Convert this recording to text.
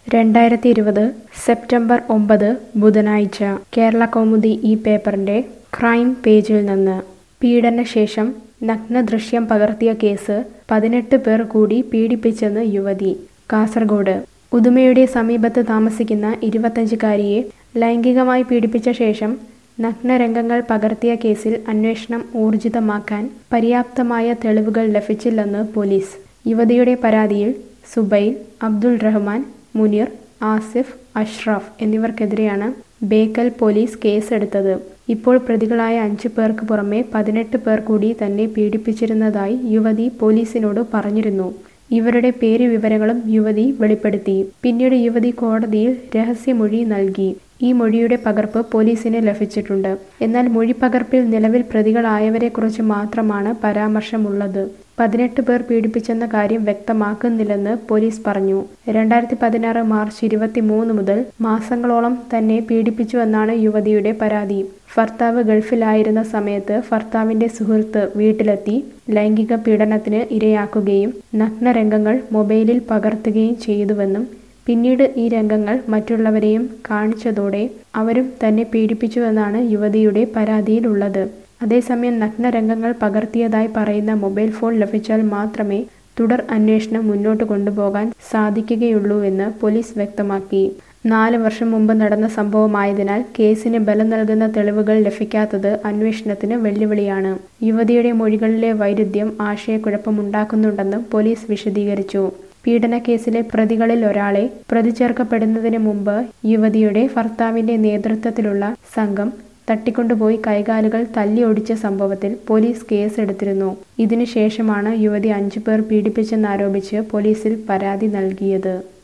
രണ്ടായിരത്തി ഇരുപത് സെപ്റ്റംബർ ഒമ്പത് ബുധനാഴ്ച കേരള കൗമുദി ഈ പേപ്പറിന്റെ ക്രൈം പേജിൽ നിന്ന് പീഡനശേഷം നഗ്നദൃശ്യം പകർത്തിയ കേസ് പതിനെട്ട് പേർ കൂടി പീഡിപ്പിച്ചെന്ന് യുവതി കാസർഗോഡ് ഉദുമയുടെ സമീപത്ത് താമസിക്കുന്ന ഇരുപത്തഞ്ചുകാരിയെ ലൈംഗികമായി പീഡിപ്പിച്ച ശേഷം നഗ്നരംഗങ്ങൾ പകർത്തിയ കേസിൽ അന്വേഷണം ഊർജിതമാക്കാൻ പര്യാപ്തമായ തെളിവുകൾ ലഭിച്ചില്ലെന്ന് പോലീസ് യുവതിയുടെ പരാതിയിൽ സുബൈൽ അബ്ദുൾ റഹ്മാൻ മുനീർ ആസിഫ് അഷ്റഫ് എന്നിവർക്കെതിരെയാണ് ബേക്കൽ പോലീസ് കേസെടുത്തത് ഇപ്പോൾ പ്രതികളായ അഞ്ചു പേർക്ക് പുറമെ പതിനെട്ട് പേർ കൂടി തന്നെ പീഡിപ്പിച്ചിരുന്നതായി യുവതി പോലീസിനോട് പറഞ്ഞിരുന്നു ഇവരുടെ പേര് വിവരങ്ങളും യുവതി വെളിപ്പെടുത്തി പിന്നീട് യുവതി കോടതിയിൽ രഹസ്യമൊഴി നൽകി ഈ മൊഴിയുടെ പകർപ്പ് പോലീസിന് ലഭിച്ചിട്ടുണ്ട് എന്നാൽ മൊഴിപ്പകർപ്പിൽ നിലവിൽ പ്രതികളായവരെക്കുറിച്ച് മാത്രമാണ് പരാമർശമുള്ളത് പതിനെട്ട് പേർ പീഡിപ്പിച്ചെന്ന കാര്യം വ്യക്തമാക്കുന്നില്ലെന്ന് പോലീസ് പറഞ്ഞു രണ്ടായിരത്തി പതിനാറ് മാർച്ച് ഇരുപത്തിമൂന്ന് മുതൽ മാസങ്ങളോളം തന്നെ പീഡിപ്പിച്ചുവെന്നാണ് യുവതിയുടെ പരാതി ഭർത്താവ് ഗൾഫിലായിരുന്ന സമയത്ത് ഭർത്താവിന്റെ സുഹൃത്ത് വീട്ടിലെത്തി ലൈംഗിക പീഡനത്തിന് ഇരയാക്കുകയും നഗ്നരംഗങ്ങൾ മൊബൈലിൽ പകർത്തുകയും ചെയ്തുവെന്നും പിന്നീട് ഈ രംഗങ്ങൾ മറ്റുള്ളവരെയും കാണിച്ചതോടെ അവരും തന്നെ പീഡിപ്പിച്ചുവെന്നാണ് യുവതിയുടെ പരാതിയിലുള്ളത് അതേസമയം നഗ്നരംഗങ്ങൾ പകർത്തിയതായി പറയുന്ന മൊബൈൽ ഫോൺ ലഭിച്ചാൽ മാത്രമേ തുടർ അന്വേഷണം മുന്നോട്ട് കൊണ്ടുപോകാൻ സാധിക്കുകയുള്ളൂ എന്ന് പോലീസ് വ്യക്തമാക്കി നാല് വർഷം മുമ്പ് നടന്ന സംഭവമായതിനാൽ കേസിന് ബലം നൽകുന്ന തെളിവുകൾ ലഭിക്കാത്തത് അന്വേഷണത്തിന് വെല്ലുവിളിയാണ് യുവതിയുടെ മൊഴികളിലെ വൈരുദ്ധ്യം ആശയക്കുഴപ്പമുണ്ടാക്കുന്നുണ്ടെന്നും പോലീസ് വിശദീകരിച്ചു പീഡനക്കേസിലെ പ്രതികളിൽ ഒരാളെ പ്രതി ചേർക്കപ്പെടുന്നതിന് മുമ്പ് യുവതിയുടെ ഭർത്താവിന്റെ നേതൃത്വത്തിലുള്ള സംഘം തട്ടിക്കൊണ്ടുപോയി കൈകാലുകൾ തല്ലി ഒടിച്ച സംഭവത്തിൽ പോലീസ് കേസെടുത്തിരുന്നു ഇതിനുശേഷമാണ് യുവതി അഞ്ചു പേർ പീഡിപ്പിച്ചെന്നാരോപിച്ച് പോലീസിൽ പരാതി നൽകിയത്